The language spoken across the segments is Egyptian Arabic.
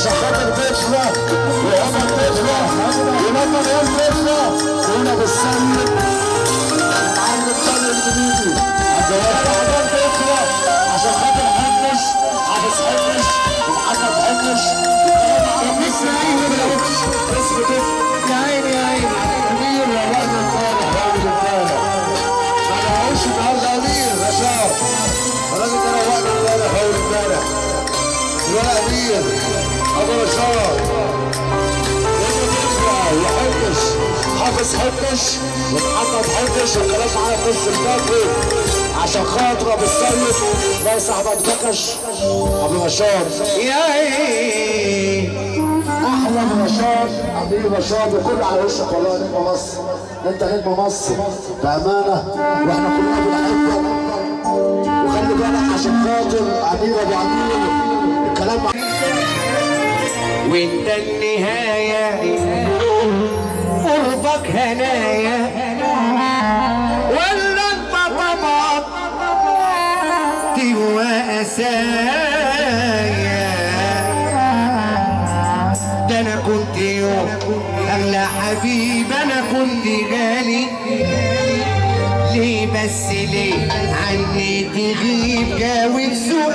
عشان خاطر طفله وهنا طفله ولما نقول طفله هنا بالسيد عم الطالب الجديدي الجواب عمر طفله عشان خاطر حنش حافظ حنش ومحمد حنش حنش اسم طفل يا عيني يا عيني امير يا ولد الفالح يا ولد الفالح ما نعيش النهارده امير يا شباب الراجل ده روقنا امبارح يا ولد امبارح يا امير ابو بشار وحنش حافظ حنش ومحمد حنش وخلاص على قص الباقي عشان خاطر ابو السيد ناس احمد بكش ابو بشار يا عيني احلى من رشاد حبيبي رشاد وكل على وشك والله نجم مصر انت نجم مصر بامانه واحنا كلنا بنحبك وخلي بالك عشان خاطر امير ابو امير الكلام مع وانت النهاية قربك هنايا ولا انت طبعك تبقى أسايا ده انا كنت يوم اغلى حبيب انا كنت غالي ليه بس ليه عني تغيب جاوب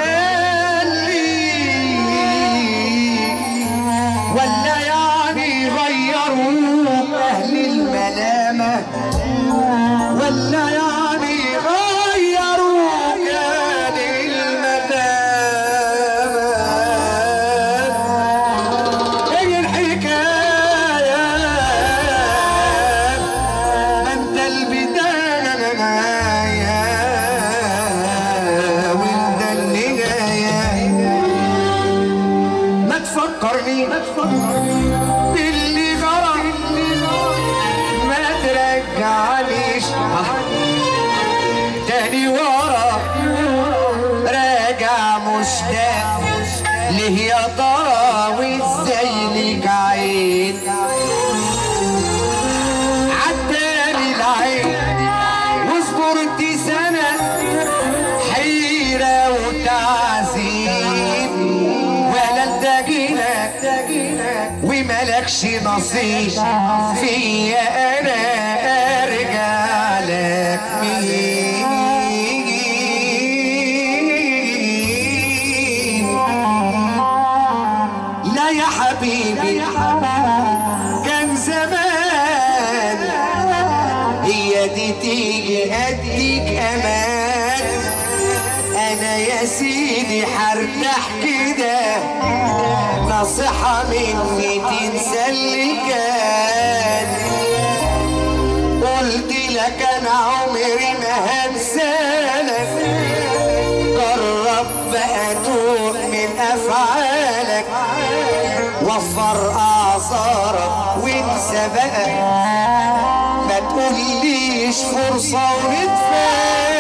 سؤالي ولا يعني غيروا اهل الملامه ولا يعني غيروا اهل الملامه ايه الحكايه ما انت البدايه وانت النهايه ما تفكرني ما تفكرني باللي غرى ما ترجعنيش تاني ورا راجع مشتاق ليه يا ترى وازاي ليك عين عداني العين وصبرت سنة حيرة وتعذيب ولا انت جيلك وملكش نصيب فيا انا ارجع لك مين لا يا حبيبي كان زمان هي دي تيجي اديك امان انا يا سيدي هرتاح كده نصيحة مني تنسى اللي كان قلت لك انا عمري ما هنسالك جرب بقى توب من افعالك وفر اعذارك وانسى بقى ما تقوليش فرصة ونتفاجئ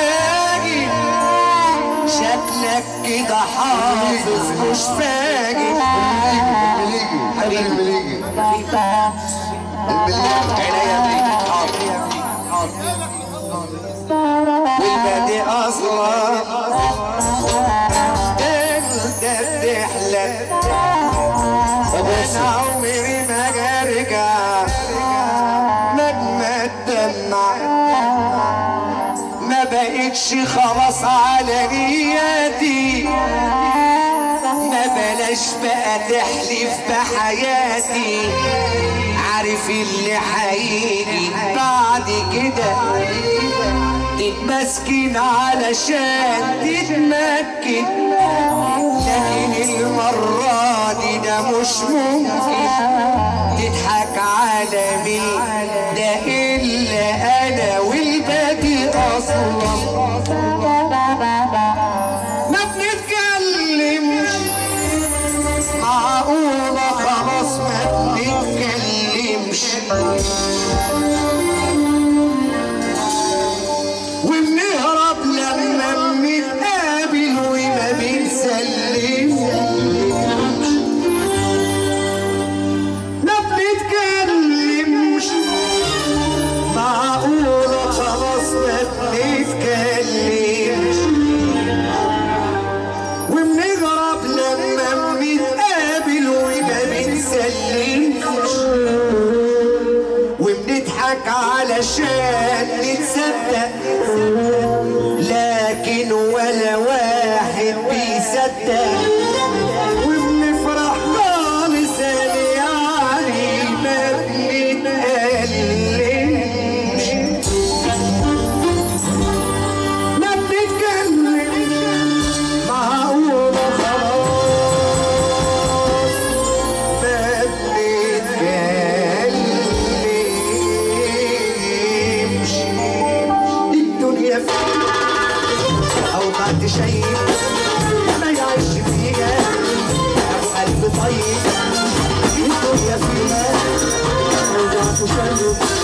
شكلك كده حافظ مش فاجئ المليجي المليجي المليجي عينيا بيك حاضر والبادئ اصلا انت بتحلم انا عمري ما ارجع مهما الدمع ما بقتش خلاص على نياتي ما بلاش بقى تحلف بحياتي عارف اللي هيجي بعد كده تتمسكن علشان تتمكن لكن المرة دي ده مش ممكن تضحك على مين ده إلا أنا والباقي أصلا ما بنتكلمش معقولة خلاص ما بنتكلمش وبنهرب لما بنتقابل وما بنسلمش ما بنتكلمش معقولة خلاص ما بنتكلمش وبنهرب لما بنتقابل علشان نتصدق لكن ولا واحد بيصدق وبنفرح خالص يعني ما بنتألمش ما بنتكلمش معقولة خلاص ما بنتكلمش الدنيا فيها أوقات شيء ما يعيش فيها أبو قلب طيب الدنيا فيها أوقات شيء